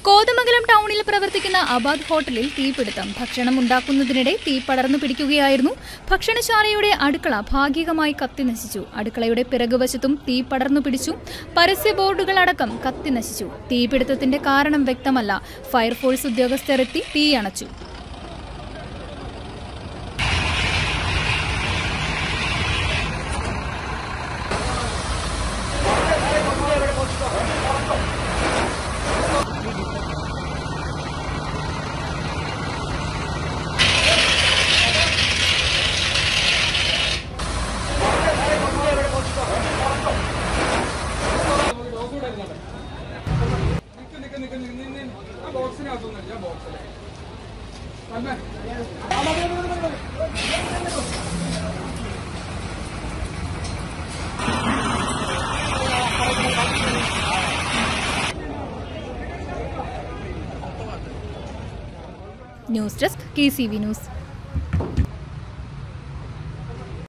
കോതമംഗലം ടൗണിൽ പ്രവർത്തിക്കുന്ന അബാദ് ഹോട്ടലിൽ തീപിടുത്തം ഭക്ഷണം ഉണ്ടാക്കുന്നതിനിടെ തീ പടർന്നു പിടിക്കുകയായിരുന്നു ഭക്ഷണശാലയുടെ അടുക്കള ഭാഗികമായി കത്തി നശിച്ചു അടുക്കളയുടെ പിറകുവശത്തും തീ പടർന്നു പിടിച്ചു പരസ്യ ബോർഡുകളടക്കം കത്തി നശിച്ചു തീപിടുത്തത്തിന്റെ കാരണം വ്യക്തമല്ല ഫയർഫോഴ്സ് ഉദ്യോഗസ്ഥരെത്തി തീ അണച്ചു news desk K C V news